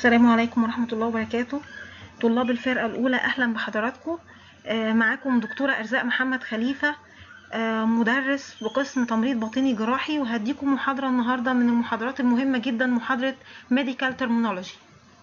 السلام عليكم ورحمة الله وبركاته طلاب الفرقة الأولى أهلا بحضراتكم آه، معاكم دكتورة أرزاق محمد خليفة آه، مدرس بقسم تمريض باطني جراحي وهديكم محاضرة النهاردة من المحاضرات المهمة جدا محاضرة Medical Terminology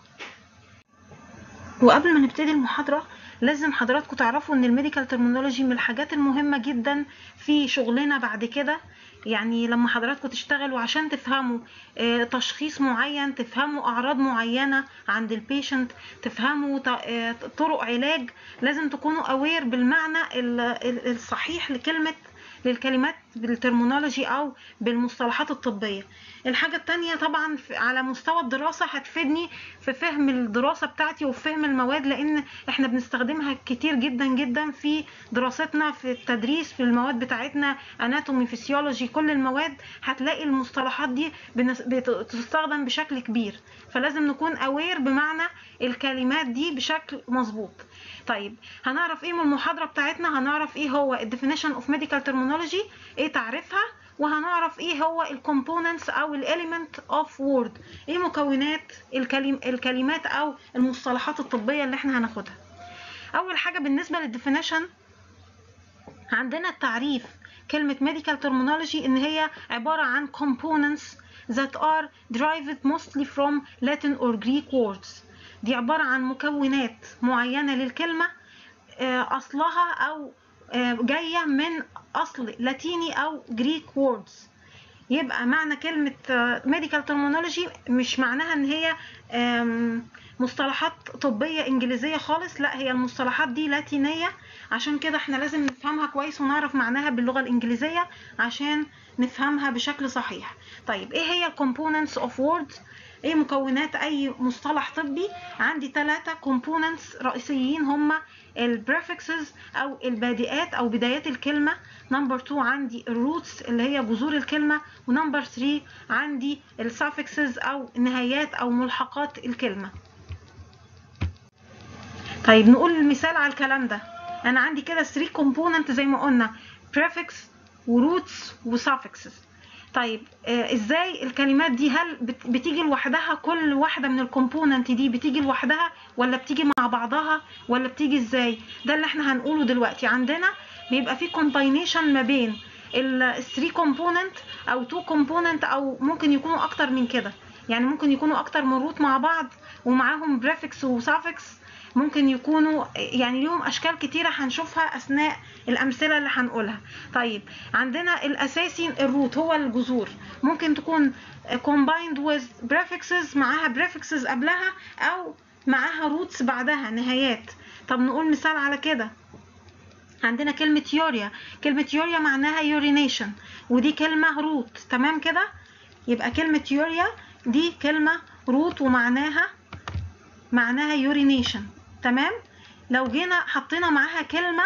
وقبل ما نبتدي المحاضرة لازم حضراتكم تعرفوا ان الميديكال ترمينولوجي من الحاجات المهمة جدا في شغلنا بعد كده يعني لما حضراتكم تشتغلوا عشان تفهموا آه، تشخيص معين تفهموا اعراض معينة عند البيشنت تفهموا ط- آه، طرق علاج لازم تكونوا اوير بالمعنى ال- ال- الصحيح لكلمة للكلمات بالترمينولوجي او بالمصطلحات الطبية الحاجة التانية طبعا في- على مستوى الدراسة هتفيدني في فهم الدراسة بتاعتي وفي فهم المواد لان احنا بنستخدمها كتير جدا جدا في دراستنا في التدريس في المواد بتاعتنا اناتومي فيسيولوجي كل المواد هتلاقي المصطلحات دي بنس- بتستخدم بشكل كبير فلازم نكون اوير بمعنى الكلمات دي بشكل مظبوط طيب هنعرف ايه من المحاضرة بتاعتنا هنعرف ايه هو الديفينيشن اوف ميديكال ترمينولوجي ايه تعريفها وهنعرف ايه هو الكومبوننتس او الاليمنت اوف وورد ايه مكونات الكلم الكلمات او المصطلحات الطبية اللي احنا هناخدها اول حاجة بالنسبة للديفينيشن عندنا التعريف كلمة medical terminology إن هي عبارة عن components that are derived mostly from Latin or Greek words دي عبارة عن مكونات معينة للكلمة آه، أصلها أو آه، جاية من أصل لاتيني أو Greek words يبقى معنى كلمة آه، medical terminology مش معناها ان هي آم، مصطلحات طبية انجليزية خالص لا هي المصطلحات دي لاتينية عشان كده احنا لازم نفهمها كويس ونعرف معناها باللغة الانجليزية عشان نفهمها بشكل صحيح طيب ايه هي components of words ايه مكونات اي مصطلح طبي عندي ثلاثة components رئيسيين هما البريفكسز او البادئات او بدايات الكلمة نمبر 2 عندي الروتس اللي هي جذور الكلمة ونمبر 3 عندي السافكسز او نهايات او ملحقات الكلمة طيب نقول المثال على الكلام ده انا عندي كده 3 كومبوننت زي ما قلنا prefix وروتس وسافكسز طيب آه ازاي الكلمات دي هل بت- بتيجي لوحدها كل واحده من الكومبوننت دي بتيجي لوحدها ولا بتيجي مع بعضها ولا بتيجي ازاي ده اللي احنا هنقوله دلوقتي عندنا بيبقى في كومباينيشن ما بين ال 3 كومبوننت او 2 كومبوننت او ممكن يكونوا اكتر من كده يعني ممكن يكونوا اكتر من روت مع بعض ومعاهم بريفكس وسافكس ممكن يكونوا يعني ليهم اشكال كتيره هنشوفها اثناء الامثله اللي هنقولها طيب عندنا الاساسي الروت هو الجذور ممكن تكون combined with prefixes معاها prefixes قبلها او معاها roots بعدها نهايات طب نقول مثال على كده عندنا كلمة يوريا كلمة يوريا معناها urination ودي كلمة روت تمام كده يبقى كلمة يوريا دي كلمة روت ومعناها معناها urination تمام لو جينا حطينا معاها كلمة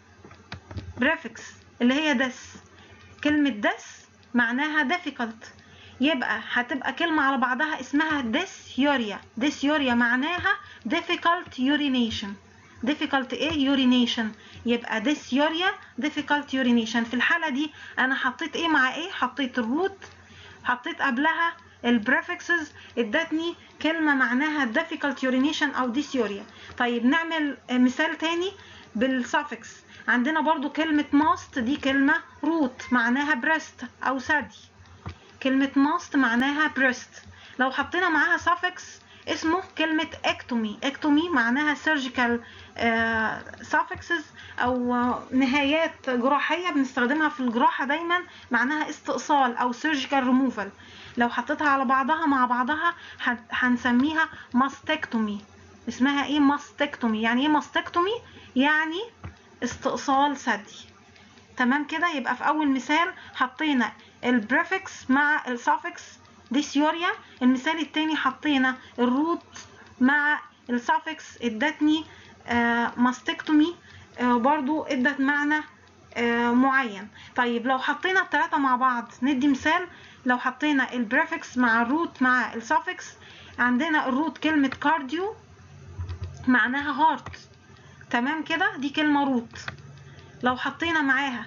prefix اللي هي دس كلمة دس معناها difficult يبقى هتبقى كلمة على بعضها اسمها dysuria dysuria معناها difficult urination difficult ايه urination يبقى dysuria difficult urination في الحالة دي انا حطيت ايه مع ايه حطيت الروت حطيت قبلها البريفكسز ادتني كلمة معناها difficult urination او dysuria طيب نعمل مثال تاني بالسافكس عندنا برضو كلمة ماست دي كلمة روت معناها بريست او ثدي كلمة ماست معناها بريست لو حطينا معاها suffix اسمه كلمة ectomy ectomy معناها surgical آه، suffixes أو آه، نهايات جراحية بنستخدمها في الجراحة دايما معناها استئصال أو surgical removal لو حطيتها على بعضها مع بعضها هن- هنسميها mastectomy اسمها ايه mastectomy يعني ايه mastectomy يعني استئصال ثدي تمام كده يبقى في اول مثال حطينا البريفكس مع السافكس ديسيوريا المثال التاني حطينا الروت مع السافكس ادتني آه ماستكتومي آه برضو ادت معنى آه معين طيب لو حطينا التلاتة مع بعض ندي مثال لو حطينا البريفكس مع الروت مع السافكس عندنا الروت كلمة كارديو معناها هارت تمام كده دي كلمة روت لو حطينا معاها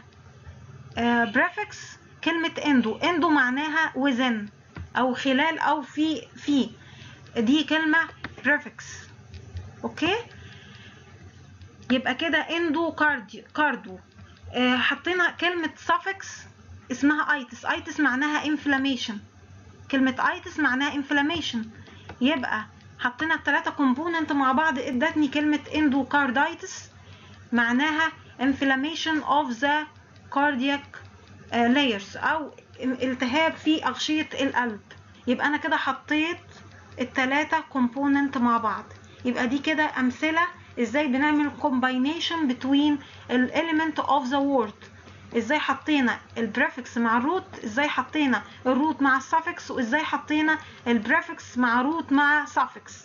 بريفكس كلمة اندو اندو معناها وزن او خلال او في في دي كلمة prefix اوكي يبقى كده اندو كارديو كاردو آه حطينا كلمة suffix اسمها ايتس ايتس معناها inflammation كلمة ايتس معناها inflammation يبقى حطينا الثلاثة كومبوننت مع بعض ادتني كلمة اندوكاردايتس معناها inflammation of the cardiac layers او التهاب في اغشية القلب يبقى انا كده حطيت الثلاثة كومبوننت مع بعض يبقى دي كده امثلة ازاي بنعمل combination between ال element of the word ازاي حطينا البريفكس مع الروت ازاي حطينا الروت مع السافكس وازاي حطينا البريفكس مع روت مع سافكس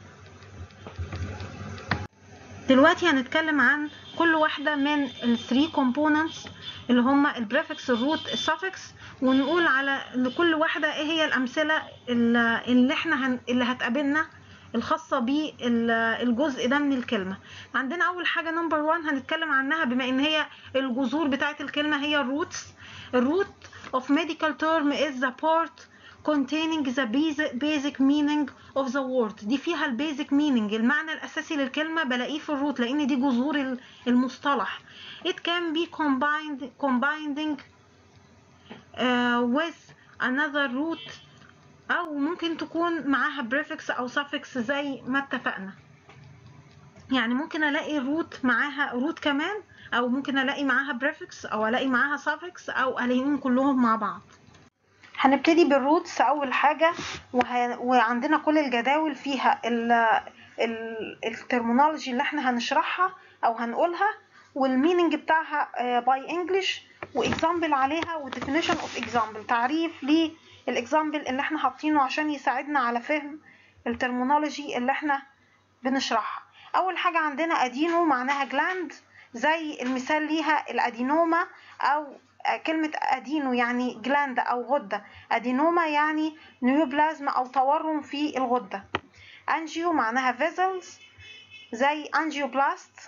دلوقتي هنتكلم عن كل واحدة من الثري components اللي هما البريفكس الروت السافكس ونقول على لكل واحدة ايه هي الأمثلة اللي احنا هن... اللي هتقابلنا الخاصة بالجزء ده من الكلمة عندنا أول حاجة نمبر 1 هنتكلم عنها بما إن هي الجذور بتاعة الكلمة هي الروتس الروت of medical term is the part containing the basic, basic meaning of the word دي فيها البيزك meaning المعنى الأساسي للكلمة بلاقيه في الروت لأن دي جذور المصطلح it can be combined combining uh, with another root او ممكن تكون معاها بريفكس او suffix زي ما اتفقنا يعني ممكن الاقي روت معاها روت كمان او ممكن الاقي معاها بريفكس او الاقي معاها suffix او الاقيهم كلهم مع بعض هنبتدي بالروتس اول حاجه وه... وعندنا كل الجداول فيها ال... ال... الترمينولوجي اللي احنا هنشرحها او هنقولها والميننج بتاعها باي انجلش واكزامبل عليها وديفينيشن اوف اكزامبل تعريف ليه الاكزامبل اللي احنا حاطينه عشان يساعدنا على فهم الترمينولوجي اللي احنا بنشرحها اول حاجه عندنا ادينو معناها جلاند زي المثال ليها الادينوما او كلمة أدينو يعني جلاند أو غدة أدينوما يعني نيوبلازم أو تورم في الغدة أنجيو معناها فيزلز زي أنجيوبلاست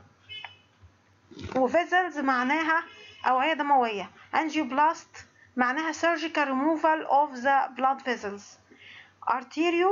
وفيزلز معناها أوعية دموية أنجيوبلاست معناها surgical removal of the blood vessels arterio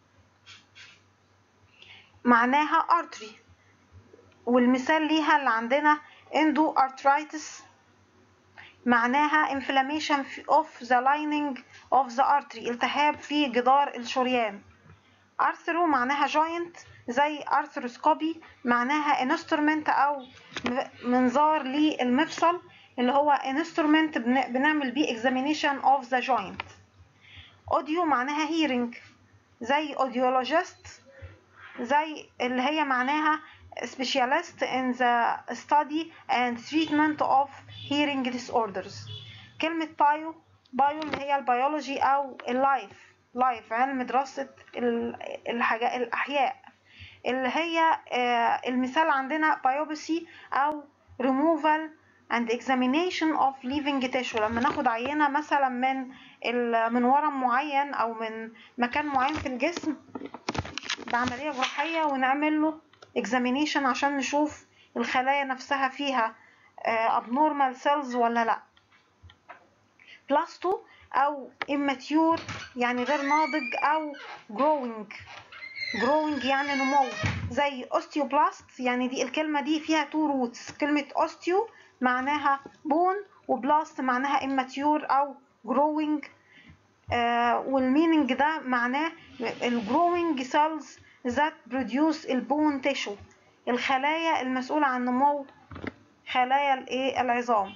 معناها artery والمثال ليها اللي عندنا endoarthritis معناها inflammation of the lining of the artery التهاب في جدار الشريان arthro معناها joint زي arthroscopy معناها instrument أو منظار للمفصل اللي هو instrument بنعمل بيه examination of the joint audio معناها hearing زي audiologist زي اللي هي معناها specialist in the study and treatment of hearing disorders كلمة بايو بايو اللي هي البيولوجي أو اللايف لايف علم دراسة الحاجة الأحياء اللي هي المثال عندنا biopsy أو removal and examination of living tissue لما ناخد عينة مثلا من من ورم معين أو من مكان معين في الجسم بعملية جراحية ونعمل له examination عشان نشوف الخلايا نفسها فيها abnormal cells ولا لا بلاستو أو immature يعني غير ناضج أو growing growing يعني نمو زي osteoblast يعني دي الكلمة دي فيها two roots كلمة osteo معناها bone وبلاست معناها immature أو growing آه والميننج ده معناه الجروينج cells that produce البون tissue الخلايا المسؤولة عن نمو خلايا الايه العظام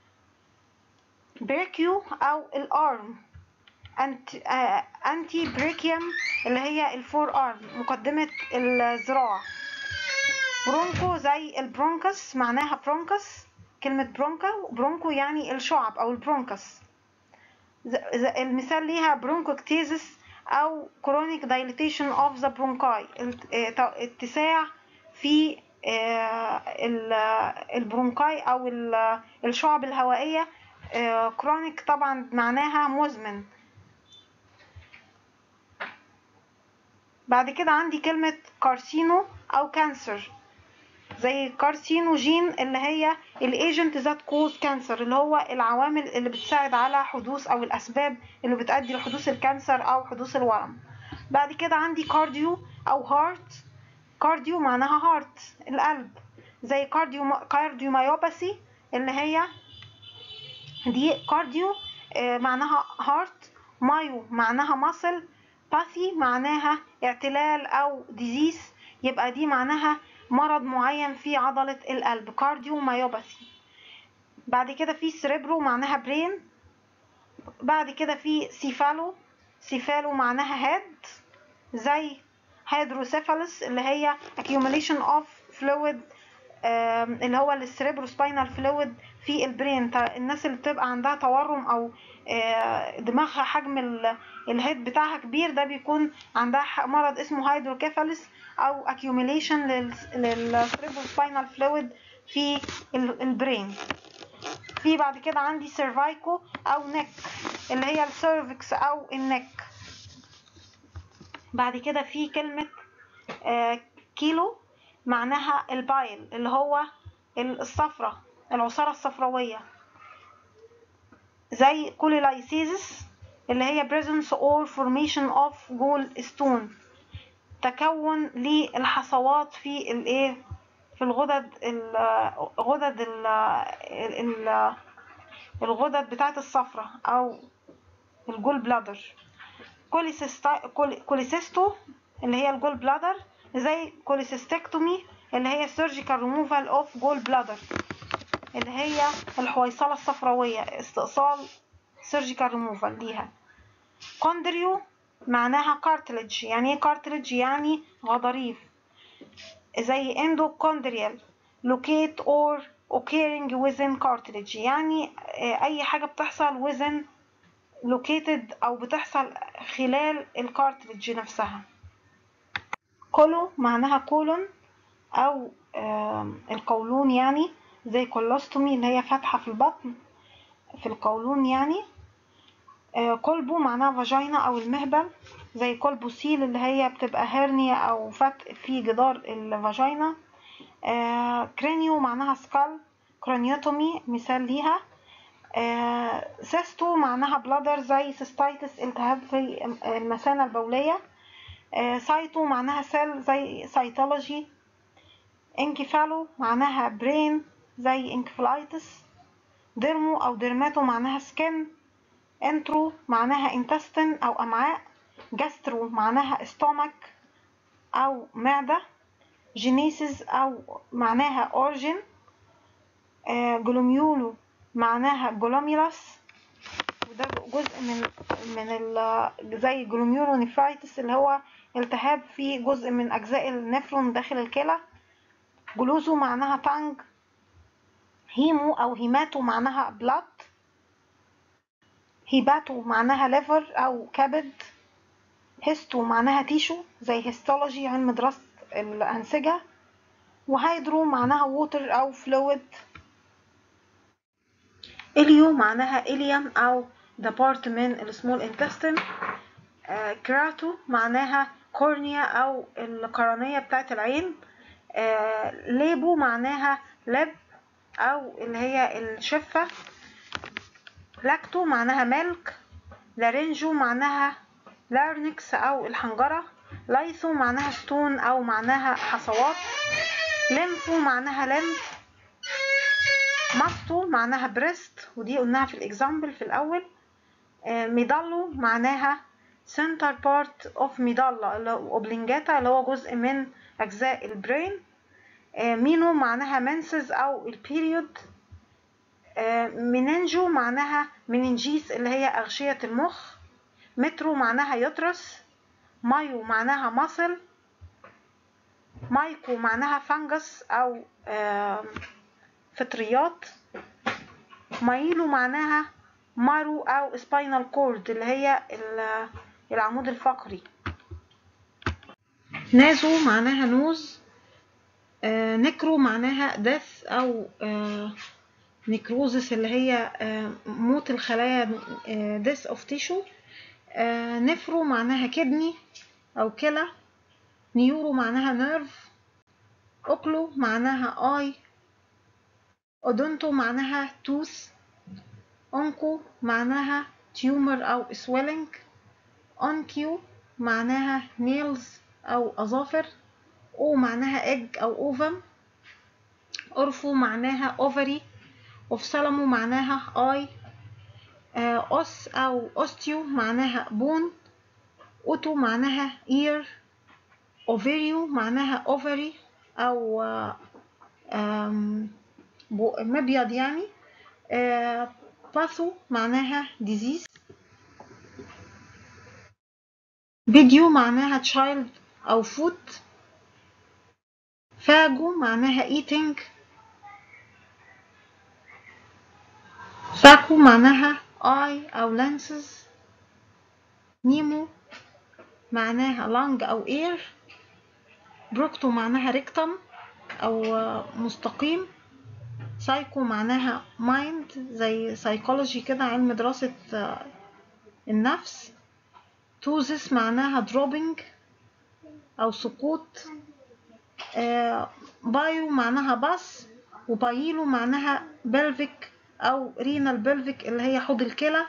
بريكيو او الارم انتي آه انتي بريكيوم اللي هي الفور ارم مقدمة الذراع برونكو زي البرونكس معناها برونكس كلمة برونكا برونكو يعني الشعب او البرونكس المثال ليها برونكوكتيزس او chronic dilatation of the bronchi اتساع في البرونكاي او الشعب الهوائيه كرونيك طبعا معناها مزمن بعد كده عندي كلمة كارسينو أو كانسر زي كارسينوجين اللي هي الايجنت ذات كوز كانسر اللي هو العوامل اللي بتساعد على حدوث او الاسباب اللي بتؤدي لحدوث الكانسر او حدوث الورم بعد كده عندي كارديو او هارت كارديو معناها هارت القلب زي كارديو كارديوميوباثي اللي هي دي كارديو آه، معناها هارت مايو معناها ماسل باثي معناها اعتلال او ديزيز يبقى دي معناها مرض معين في عضلة القلب كارديو مايوباثي بعد كده في سيريبرو معناها برين بعد كده في سيفالو سيفالو معناها هيد زي هيدروسيفالس اللي هي accumulation of fluid آم، اللي هو السيريبرو سباينال فلويد في البرين تا- الناس اللي بتبقى عندها تورم او آه، دماغها حجم ال- الهيد بتاعها كبير ده بيكون عندها ح- مرض اسمه هيدروكيفالس او accumulation للسيريبرو سباينال فلويد في ال- البرين في بعد كده عندي سيرفايكو او نك اللي هي السيرفكس او النك بعد كده في كلمة آه، كيلو معناها البايل اللي هو الصفرة العصارة الصفراوية زي كوليلايسيزس اللي هي presence or formation of gallstone تكون للحصوات في الايه في الغدد ال- غدد ال- ال- الغدد بتاعت الصفرة او الجول بلادر كوليسيستا- كولي- كوليسيستو اللي هي الجول بلادر زي كوليسيستكتومي اللي هي surgical removal of gall bladder اللي هي الحويصلة الصفراوية استئصال surgical removal ليها كوندريو معناها cartilage يعني ايه cartilage يعني غضاريف زي endochondrial locate or occurring within cartilage يعني آه، اي حاجة بتحصل within located او بتحصل خلال الكارتلج نفسها كولو معناها كولون او آم، القولون يعني زي كولوستومي اللي هي فتحة في البطن في القولون يعني آه، كولبو معناها فاجينا او المهبل زي كولبوسيل اللي هي بتبقى هيرنيا او فتق في جدار الفاجينا آه، كرينيو معناها سكال كرانيوتومي مثال ليها آه، سيستو معناها بلادر زي سيستايتس التهاب في المثانة البولية آه، سايتو معناها سيل زي سيتولوجي انكفالو معناها برين زي انكفلايتس ديرمو او ديرماتو معناها سكن انترو معناها انتستين او امعاء جاسترو معناها استومك او معدة جينيسيس او معناها اورجين جلوميولو معناها جلوميلاس وده جزء من من ال زي جلوميولو نفرايتس اللي هو التهاب في جزء من اجزاء النفرون داخل الكلى جلوزو معناها تانج هيمو او هيماتو معناها بلاد هيباتو معناها ليفر او كبد هيستو معناها تيشو زي هيستولوجي علم دراسة الأنسجة وهيدرو معناها ووتر أو فلويد إليو معناها إليوم أو the part من السمول intestine آه، كراتو معناها كورنيا أو القرنية بتاعت العين آه، ليبو معناها لب أو اللي هي الشفة لاكتو معناها ملك لارينجو معناها لارنكس أو الحنجرة لايثو معناها ستون أو معناها حصوات ليمفو معناها لمف ماستو معناها بريست ودي قلناها في الإكزامبل في الأول آه، ميدالو معناها center part of ميدالا اللي هو اوبلينجاتا اللي هو جزء من أجزاء البرين آه، مينو معناها منسز أو البيريود مننجو معناها مننجيس اللي هي أغشية المخ مترو معناها يطرس مايو معناها مصل مايكو معناها فنجس أو آم، فطريات مايلو معناها مارو أو سباينال كورد اللي هي ال- العمود الفقري نازو معناها نوز آه، نكرو معناها دث أو آه، نكروزس اللي هي آه، موت الخلايا ديس اوف تيشو نفرو معناها كدني او كلى نيورو معناها نيرف اوكلو معناها اي اودونتو معناها توث اونكو معناها تيومر او سويلنج اونكيو معناها nails أو أظافر او معناها egg أو اوفم أورفو معناها ovary اوفسالمو معناها eye أوس أو أوستيو معناها بون أوتو معناها ear أوفيريو معناها ovary أو مبيض يعني باثو معناها disease فيديو معناها child أو food فاجو معناها eating ساكو معناها eye أو lenses نيمو معناها lung أو ear بروكتو معناها ريكتم أو مستقيم سايكو معناها mind زي psychology كده علم دراسة النفس توزس معناها dropping أو سقوط بايو معناها باص وبايلو معناها بلفيك أو رينال بلفيك اللي هي حوض الكلى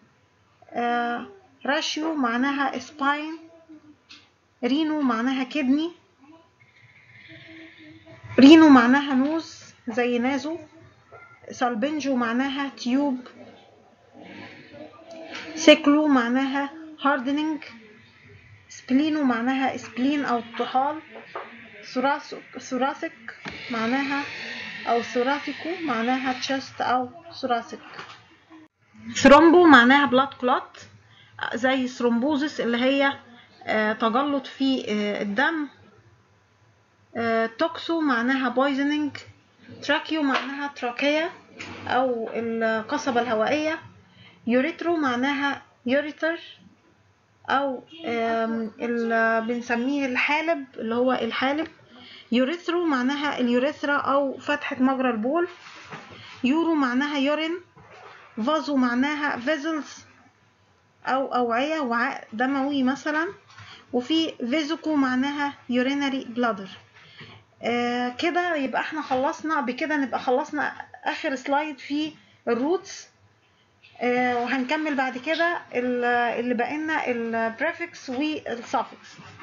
راشيو معناها سباين رينو معناها كدني رينو معناها نوز زي نازو سالبنجو معناها تيوب سيكلو معناها هاردنينج سبلينو معناها سبلين أو طحال ثوراسيك معناها أو ثوراسيكو معناها تشست أو ثوراسيك ثرومبو معناها بلاد كلوت زي ثرومبوزس اللي هي تجلط في الدم توكسو معناها بويزنينج تراكيو معناها تراكية أو القصبة الهوائية يوريترو معناها يوريتر أو اللي بنسميه الحالب اللي هو الحالب يوريثرو معناها اليوريثرا أو فتحة مجرى البول يورو معناها يورين فازو معناها فيزلز أو أوعية وعاء دموي مثلا وفي فيزيكو معناها يورينري بلادر آه كده يبقى احنا خلصنا بكده نبقى خلصنا آخر سلايد في الروتس آه وهنكمل بعد كده اللي بقينا البريفكس والسافكس